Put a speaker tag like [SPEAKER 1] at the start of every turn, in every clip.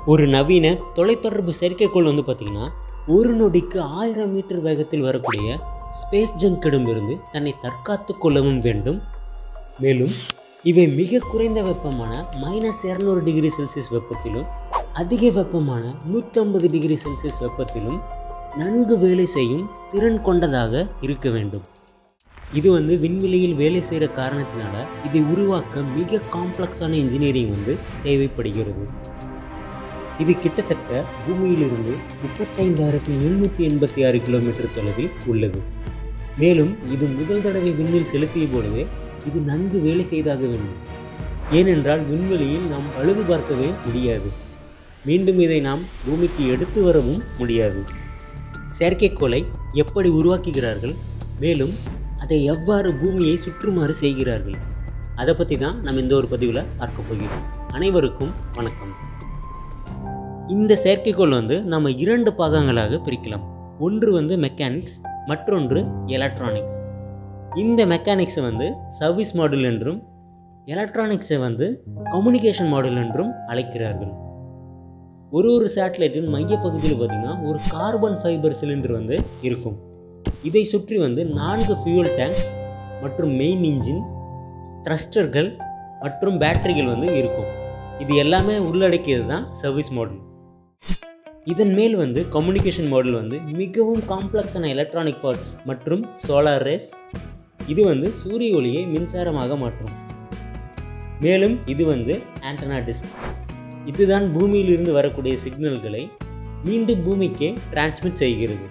[SPEAKER 1] ஒரு நவீன தொலைத்தொடர்பு செயற்கைக்கோள் வந்து பார்த்திங்கன்னா ஒரு நொடிக்கு ஆயிரம் மீட்டர் வேகத்தில் வரக்கூடிய ஸ்பேஸ் ஜங்கிடமிருந்து தன்னை தற்காத்து கொள்ளவும் வேண்டும் மேலும் இவை மிக குறைந்த வெப்பமான மைனஸ் இரநூறு டிகிரி செல்சியஸ் வெப்பத்திலும் அதிக வெப்பமான நூற்றம்பது டிகிரி செல்சியஸ் வெப்பத்திலும் நன்கு வேலை செய்யும் திறன் கொண்டதாக இருக்க வேண்டும் இது வந்து விண்வெளியில் வேலை செய்கிற காரணத்தினால இதை உருவாக்க மிக காம்ப்ளெக்ஸான இன்ஜினியரிங் வந்து தேவைப்படுகிறது இது கிட்டத்தட்ட பூமியிலிருந்து முப்பத்தைந்தாயிரத்தி எழுநூற்றி எண்பத்தி ஆறு கிலோமீட்டர் தொலைவில் உள்ளது மேலும் இது முதல் தடவை விண்ணில் செலுத்திய போலவே இது நன்கு வேலை செய்தாக வேண்டும் ஏனென்றால் விண்வெளியில் நாம் பழுது பார்க்கவே முடியாது மீண்டும் இதை நாம் பூமிக்கு எடுத்து வரவும் முடியாது செயற்கைக்கோளை எப்படி உருவாக்குகிறார்கள் மேலும் அதை எவ்வாறு பூமியை சுற்றுமாறு செய்கிறார்கள் அதை பற்றி தான் நம்ம இந்த ஒரு பதிவில் பார்க்க போகிறோம் அனைவருக்கும் வணக்கம் இந்த செயற்கைக்கோள் வந்து நம்ம இரண்டு பாகங்களாக பிரிக்கலாம் ஒன்று வந்து மெக்கானிக்ஸ் மற்றொன்று எலக்ட்ரானிக்ஸ் இந்த மெக்கானிக்ஸை வந்து சர்வீஸ் மாடல் என்றும் எலக்ட்ரானிக்ஸை வந்து கம்யூனிகேஷன் மாடல் என்றும் அழைக்கிறார்கள் ஒரு ஒரு சேட்டலைட்டின் மையப்பகுதியில் பார்த்திங்கன்னா ஒரு கார்பன் ஃபைபர் சிலிண்டர் வந்து இருக்கும் இதை சுற்றி வந்து நான்கு ஃபியூல் டேங்க் மற்றும் மெயின் இன்ஜின் த்ரஸ்டர்கள் மற்றும் பேட்டரிகள் வந்து இருக்கும் இது எல்லாமே உள்ளடக்கியது தான் சர்வீஸ் மாடல் இதன் மேல் வந்து கம்யூனிகேஷன் மாடல் வந்து மிகவும் காம்ப்ளெக்ஸான எலக்ட்ரானிக் பார்ட்ஸ் மற்றும் சோலார் ரேஸ் இது வந்து சூரிய ஒளியை மின்சாரமாக மாற்றும் மேலும் இது வந்து ஆண்டனா டிஸ்க் இதுதான் பூமியிலிருந்து வரக்கூடிய சிக்னல்களை மீண்டும் பூமிக்கே டிரான்ஸ்மிட் செய்கிறது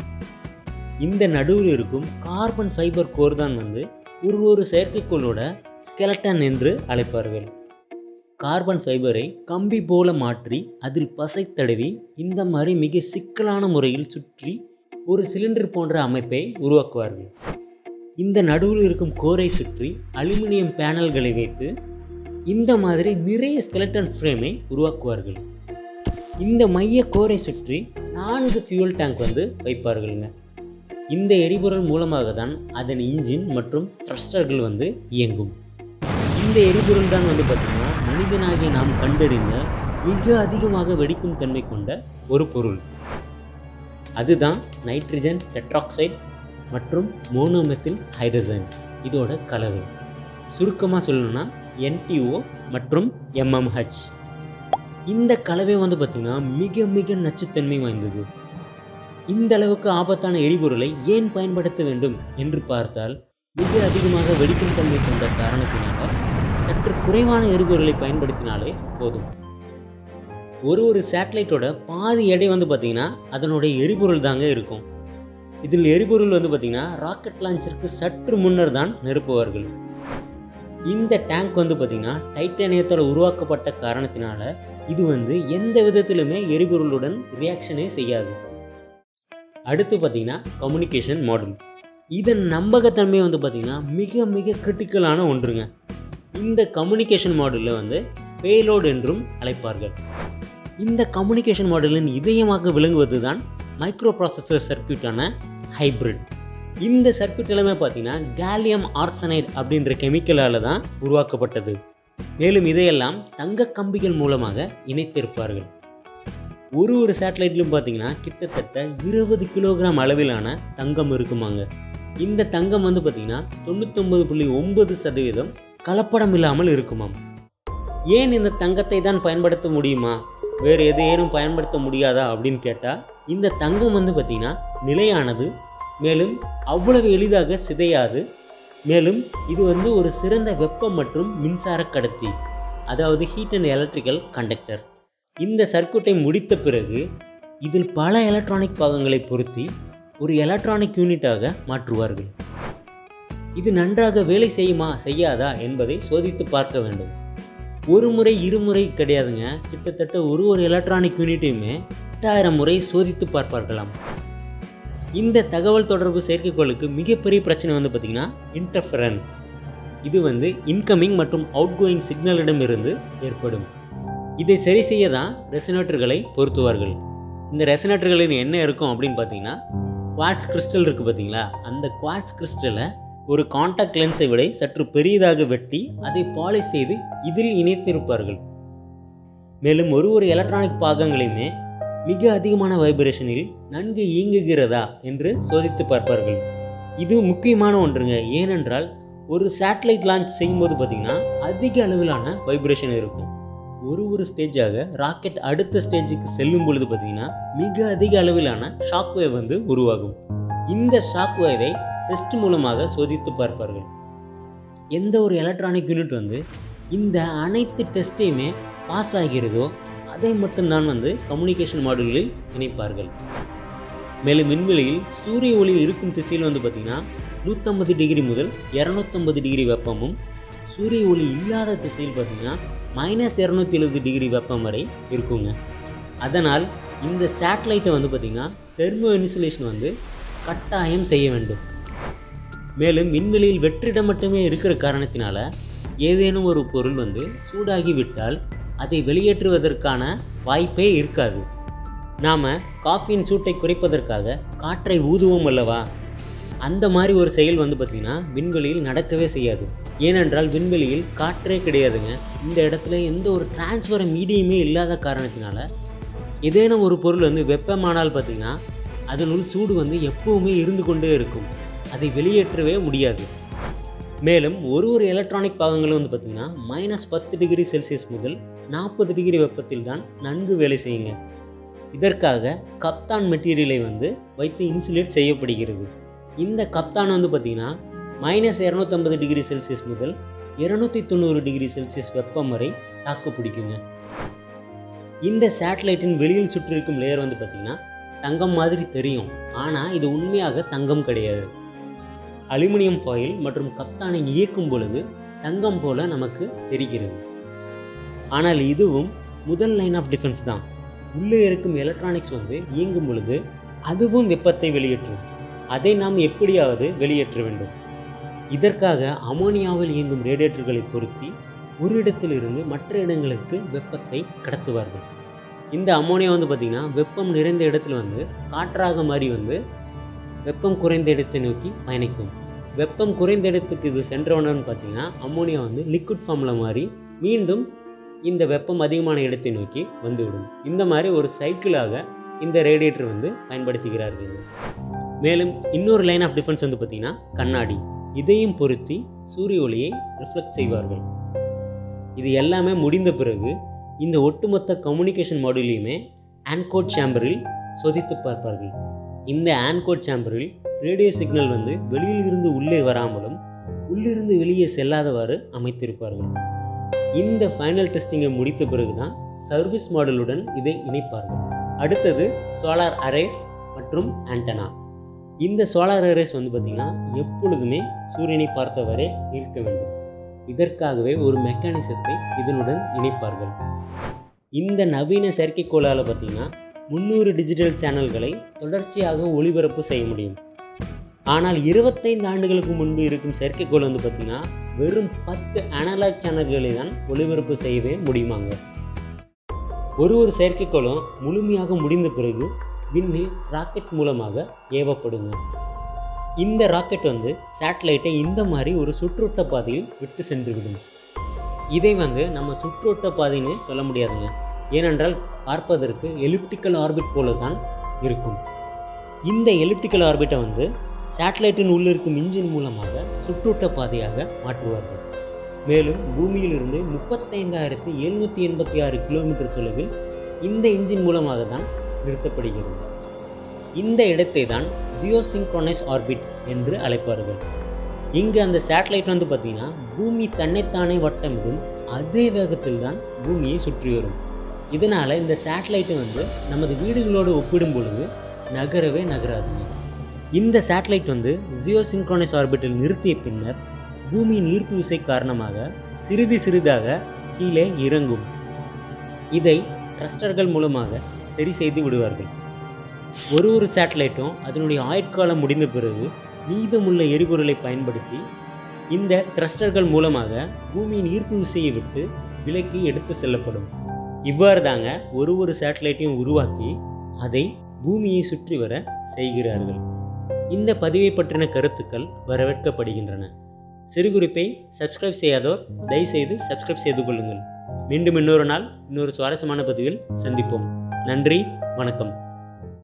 [SPEAKER 1] இந்த நடுவில் இருக்கும் கார்பன் ஃபைபர் கோர் தான் வந்து ஒரு ஒரு செயற்கைக்கோளோட ஸ்கெலட்டன் என்று அழைப்பார்கள் கார்பன் ஃபைபரை கம்பி போல மாற்றி அதில் பசை தடவி இந்த மாதிரி மிக சிக்கலான முறையில் சுற்றி ஒரு சிலிண்டர் போன்ற அமைப்பை உருவாக்குவார்கள் இந்த நடுவில் இருக்கும் கோரை சுற்றி அலுமினியம் பேனல்களை வைத்து இந்த மாதிரி நிறைய ஸ்கெலட்டன் ஃப்ரேமை உருவாக்குவார்கள் இந்த மைய கோரை சுற்றி நான்கு ஃபியூல் டேங்க் வந்து வைப்பார்கள்ங்க இந்த எரிபொருள் மூலமாக தான் அதன் இன்ஜின் மற்றும் த்ரஸ்டர்கள் வந்து இயங்கும் இந்த எரிபொருள் தான் வந்து பார்த்திங்கன்னா மனிதனாகிய நாம் கண்டறிந்த மிக அதிகமாக வெடிக்கும் தன்மை கொண்ட ஒரு பொருள் அதுதான் நைட்ரஜன் டெட்ராக்சைடு மற்றும் மோனோமெத்தில் ஹைட்ரஜன் இதோட கலவை சுருக்கமாக சொல்லணும்னா என்டிஓ மற்றும் எம்எம்ஹெச் இந்த கலவை வந்து பார்த்திங்கன்னா மிக மிக நச்சுத்தன்மை வாய்ந்தது இந்த அளவுக்கு ஆபத்தான எரிபொருளை ஏன் பயன்படுத்த வேண்டும் என்று பார்த்தால் மிக அதிகமாக வெடிக்கும் தன்மை கொண்ட காரணத்தினால சற்று குறைவான எரிபொருளை பயன்படுத்தினாலே போதும் ஒரு ஒரு சேட்டலைட்டோட பாதி எடை வந்து பார்த்திங்கன்னா அதனுடைய எரிபொருள் தாங்க இருக்கும் இதில் எரிபொருள் வந்து பார்த்திங்கன்னா ராக்கெட் லான்ச்சருக்கு சற்று முன்னர் தான் நிரப்புவார்கள் இந்த டேங்க் வந்து பார்த்திங்கன்னா டைட்டானியத்தால் உருவாக்கப்பட்ட காரணத்தினால இது வந்து எந்த விதத்திலுமே எரிபொருளுடன் ரியாக்ஷனே செய்யாது அடுத்து பார்த்திங்கன்னா கம்யூனிகேஷன் மாடல் இதன் நம்பகத்தன்மை வந்து பார்த்திங்கன்னா மிக மிக கிரிட்டிக்கலான ஒன்றுங்க இந்த கம்யூனிகேஷன் மாடலில் வந்து பேலோட் என்றும் அழைப்பார்கள் இந்த கம்யூனிகேஷன் மாடலின் இதயமாக விளங்குவது தான் மைக்ரோ ப்ராசஸர் சர்க்கியூட்டான ஹைப்ரிட் இந்த சர்க்கியூட் எல்லாமே பார்த்தீங்கன்னா கேலியம் ஆர்சனைடு அப்படின்ற கெமிக்கலால் தான் உருவாக்கப்பட்டது மேலும் இதையெல்லாம் தங்க கம்பிகள் மூலமாக இணைத்திருப்பார்கள் ஒரு ஒரு சேட்டலைட்லையும் பார்த்தீங்கன்னா கிட்டத்தட்ட இருபது கிலோகிராம் அளவிலான தங்கம் இருக்குமாங்க இந்த தங்கம் வந்து பார்த்திங்கன்னா தொண்ணூத்தொம்பது புள்ளி ஒன்பது சதவீதம் கலப்படம் இல்லாமல் இருக்குமாம் ஏன் இந்த தங்கத்தை தான் பயன்படுத்த முடியுமா வேறு எதையேனும் பயன்படுத்த முடியாதா அப்படின்னு கேட்டால் இந்த தங்கம் வந்து பார்த்திங்கன்னா நிலையானது மேலும் அவ்வளவு எளிதாக சிதையாது மேலும் இது வந்து ஒரு சிறந்த வெப்பம் மற்றும் மின்சார கடத்தி அதாவது ஹீட் அண்ட் எலக்ட்ரிக்கல் கண்டக்டர் இந்த சர்க்கியூட்டை முடித்த பிறகு இதில் பல எலக்ட்ரானிக் பாகங்களை பொருத்தி ஒரு எலக்ட்ரானிக் யூனிட்டாக மாற்றுவார்கள் இது நன்றாக வேலை செய்யுமா செய்யாதா என்பதை சோதித்து பார்க்க வேண்டும் ஒரு முறை இருமுறை கிடையாதுங்க கிட்டத்தட்ட ஒரு ஒரு எலக்ட்ரானிக் யூனிட்டையுமே எட்டாயிரம் முறை சோதித்து பார்ப்பார்களாம் இந்த தகவல் தொடர்பு செயற்கைக்கோளுக்கு மிகப்பெரிய பிரச்சனை வந்து பார்த்திங்கன்னா இன்டர்ஃபரன்ஸ் இது வந்து இன்கமிங் மற்றும் அவுட் கோயிங் சிக்னலிடமிருந்து ஏற்படும் இதை சரி செய்ய தான் ரெசனேட்டர்களை பொருத்துவார்கள் இந்த ரெசனேட்டர்களில் என்ன இருக்கும் அப்படின்னு பார்த்தீங்கன்னா குவாட்ஸ் கிறிஸ்டல் இருக்குது பார்த்தீங்களா அந்த குவாட்ஸ் கிறிஸ்டலை ஒரு காண்டாக்ட் லென்ஸை விட சற்று பெரியதாக வெட்டி அதை பாலிஷ் செய்து இதில் இணைத்திருப்பார்கள் மேலும் ஒரு ஒரு எலக்ட்ரானிக் பாகங்களையுமே மிக அதிகமான வைப்ரேஷனில் நன்கு இயங்குகிறதா என்று சோதித்து பார்ப்பார்கள் இது முக்கியமான ஒன்றுங்க ஏனென்றால் ஒரு சேட்டலைட் லான்ச் செய்யும்போது பார்த்திங்கன்னா அதிக அளவிலான வைப்ரேஷன் இருக்கும் ஒரு ஒரு ஸ்டேஜாக ராக்கெட் அடுத்த ஸ்டேஜுக்கு செல்லும் பொழுது பார்த்திங்கன்னா மிக அதிக அளவிலான ஷாக் வேவ் வந்து உருவாகும் இந்த ஷாக் வேவை டெஸ்ட் மூலமாக சோதித்து பார்ப்பார்கள் எந்த ஒரு எலக்ட்ரானிக் யூனிட் வந்து இந்த அனைத்து டெஸ்ட்டையுமே பாஸ் ஆகிறதோ அதை மட்டும்தான் வந்து கம்யூனிகேஷன் மாடுகளில் இணைப்பார்கள் மேலும் விண்வெளியில் சூரிய ஒளி இருக்கும் திசையில் வந்து பார்த்திங்கன்னா நூற்றம்பது டிகிரி முதல் இரநூத்தம்பது டிகிரி வெப்பமும் சூரிய ஒளி இல்லாத திசையில் பார்த்திங்கன்னா மைனஸ் இரநூத்தி எழுபது டிகிரி வெப்பம் வரை இருக்குங்க அதனால் இந்த சேட்டலைட்டை வந்து பார்த்திங்கன்னா தெர்மோ இன்சுலேஷன் வந்து கட்டாயம் செய்ய வேண்டும் மேலும் விண்வெளியில் வெற்றிடம் மட்டுமே இருக்கிற காரணத்தினால ஏதேனும் ஒரு பொருள் வந்து சூடாகி விட்டால் அதை வெளியேற்றுவதற்கான வாய்ப்பே இருக்காது நாம் காஃபியின் சூட்டை குறைப்பதற்காக காற்றை ஊதுவோம் அல்லவா அந்த மாதிரி ஒரு செயல் வந்து பார்த்திங்கன்னா விண்வெளியில் நடக்கவே செய்யாது ஏனென்றால் விண்வெளியில் காற்றே கிடையாதுங்க இந்த இடத்துல எந்த ஒரு டிரான்ஸ்ஃபர் மீடியமே இல்லாத காரணத்தினால ஏதேனும் ஒரு பொருள் வந்து வெப்பமானால் பார்த்திங்கன்னா அதனுள் சூடு வந்து எப்பவுமே இருந்து கொண்டே இருக்கும் அதை வெளியேற்றவே முடியாது மேலும் ஒரு ஒரு எலக்ட்ரானிக் பாகங்களும் வந்து பார்த்திங்கன்னா மைனஸ் பத்து டிகிரி செல்சியஸ் முதல் நாற்பது டிகிரி வெப்பத்தில் தான் நன்கு வேலை செய்யுங்க இதற்காக கப்தான் மெட்டீரியலை வந்து வைத்து இன்சுலேட் செய்யப்படுகிறது இந்த கப்தான் வந்து பார்த்திங்கன்னா மைனஸ் இரநூத்தம்பது டிகிரி செல்சியஸ் முதல் இரநூத்தி தொண்ணூறு டிகிரி செல்சியஸ் வெப்பம் வரை தாக்கு பிடிக்குங்க இந்த சேட்டலைட்டின் வெளியில் சுற்றிருக்கும் லேயர் வந்து பார்த்திங்கன்னா தங்கம் மாதிரி தெரியும் ஆனால் இது உண்மையாக தங்கம் கிடையாது அலுமினியம் ஃபாயில் மற்றும் கப்தானை இயக்கும் பொழுது தங்கம் போல நமக்கு தெரிகிறது ஆனால் இதுவும் முதல் லைன் ஆஃப் டிஃபென்ஸ் தான் உள்ளே இருக்கும் எலக்ட்ரானிக்ஸ் வந்து இயங்கும் பொழுது அதுவும் வெப்பத்தை வெளியேற்றும் அதை நாம் எப்படியாவது வெளியேற்ற வேண்டும் இதற்காக அமோனியாவில் இயங்கும் ரேடியேட்டர்களை பொருத்தி ஒரு இடத்திலிருந்து மற்ற இடங்களுக்கு வெப்பத்தை கடத்துவார்கள் இந்த அமோனியா வந்து பார்த்திங்கன்னா வெப்பம் நிறைந்த இடத்துல வந்து காற்றாக மாறி வந்து வெப்பம் குறைந்த இடத்தை நோக்கி பயணிக்கும் வெப்பம் குறைந்த இடத்துக்கு இது சென்றவுடன் பார்த்தீங்கன்னா அம்மோனியா வந்து லிக்விட் ஃபார்மில் மாறி மீண்டும் இந்த வெப்பம் அதிகமான இடத்தை நோக்கி வந்துவிடும் இந்த மாதிரி ஒரு சைக்கிளாக இந்த ரேடியேட்டர் வந்து பயன்படுத்துகிறார்கள் மேலும் இன்னொரு லைன் ஆஃப் டிஃபென்ஸ் வந்து பார்த்திங்கன்னா கண்ணாடி இதையும் பொருத்தி சூரிய ஒளியை ரிஃப்ளெக்ட் செய்வார்கள் இது எல்லாமே முடிந்த பிறகு இந்த ஒட்டுமொத்த கம்யூனிகேஷன் மாடியூலையுமே ஆன்கோட் சேம்பரில் சோதித்து பார்ப்பார்கள் இந்த ஆன்கோட் சேம்பரில் ரேடியோ சிக்னல் வந்து வெளியில் இருந்து உள்ளே வராமலும் உள்ளிருந்து வெளியே செல்லாதவாறு அமைத்திருப்பார்கள் இந்த ஃபைனல் டெஸ்டிங்கை முடித்த பிறகு தான் சர்வீஸ் மாடலுடன் இதை இணைப்பார்கள் அடுத்தது சோலார் அரேஸ் மற்றும் ஆண்டனா இந்த சோலார் அரேஸ் வந்து பார்த்திங்கன்னா எப்பொழுதுமே சூரியனை பார்த்தவரை இருக்க வேண்டும் இதற்காகவே ஒரு மெக்கானிசத்தை இதனுடன் இணைப்பார்கள் இந்த நவீன செயற்கைக்கோளால் பார்த்திங்கன்னா முந்நூறு டிஜிட்டல் சேனல்களை தொடர்ச்சியாக ஒளிபரப்பு செய்ய முடியும் ஆனால் இருபத்தைந்து ஆண்டுகளுக்கு முன்பு இருக்கும் செயற்கைக்கோள் வந்து பார்த்திங்கன்னா வெறும் பத்து அனலாக் சேனல்களை தான் ஒளிபரப்பு செய்யவே முடியுமாங்க ஒரு ஒரு செயற்கைக்கோளும் முழுமையாக முடிந்த பிறகு விண்ணில் ராக்கெட் மூலமாக ஏவப்படுங்க இந்த ராக்கெட் வந்து சேட்டலைட்டை இந்த மாதிரி ஒரு சுற்றுவட்ட பாதையில் விட்டு சென்றுவிடும் இதை வந்து நம்ம சுற்றுவட்ட பாதைன்னு சொல்ல முடியாதுங்க ஏனென்றால் பார்ப்பதற்கு எலிப்டிக்கல் ஆர்பிட் போல தான் இருக்கும் இந்த எலிப்டிக்கல் ஆர்பிட்டை வந்து சேட்டலைட்டின் உள்ளிருக்கும் இன்ஜின் மூலமாக சுற்றுவட்ட பாதையாக மாற்றுவார்கள் மேலும் பூமியிலிருந்து முப்பத்தைந்தாயிரத்தி எழுநூற்றி எண்பத்தி ஆறு கிலோமீட்டர் தொலைவில் இந்த இன்ஜின் மூலமாக தான் நிறுத்தப்படுகிறது இந்த இடத்தை தான் ஜியோசிங்க்ரோனைஸ் ஆர்பிட் என்று அழைப்பார்கள் இங்கு அந்த சேட்டலைட் வந்து பார்த்திங்கன்னா பூமி தன்னைத்தானே வட்டமிடும் அதே வேகத்தில் தான் பூமியை சுற்றி வரும் இதனால் இந்த சேட்டலைட்டை வந்து நமது வீடுகளோடு ஒப்பிடும் பொழுது நகரவே நகராதுங்க இந்த சேட்டலைட் வந்து ஜியோசிங்க்ரோனைஸ் ஆர்பிட்டில் நிறுத்திய பின்னர் பூமியின் ஈர்ப்பு விசை காரணமாக சிறிது சிறிதாக கீழே இறங்கும் இதை த்ரஸ்டர்கள் மூலமாக சரி செய்து விடுவார்கள் ஒரு ஒரு சேட்டலைட்டும் அதனுடைய ஆயுட்காலம் முடிந்த பிறகு மீதமுள்ள எரிபொருளை பயன்படுத்தி இந்த த்ரஸ்டர்கள் மூலமாக பூமியின் ஈர்ப்பு விசையை விட்டு விலக்கி எடுத்து செல்லப்படும் இவ்வாறு தாங்க ஒரு ஒரு சேட்டலைட்டையும் உருவாக்கி அதை பூமியை சுற்றி வர செய்கிறார்கள் இந்த பதிவை பற்றின கருத்துக்கள் வரவேற்கப்படுகின்றன சிறுகுறிப்பை சப்ஸ்கிரைப் செய்யாதோர் தயவுசெய்து சப்ஸ்கிரைப் செய்து கொள்ளுங்கள் மீண்டும் இன்னொரு நாள் இன்னொரு சுவாரஸ்யமான பதிவில் சந்திப்போம் நன்றி வணக்கம்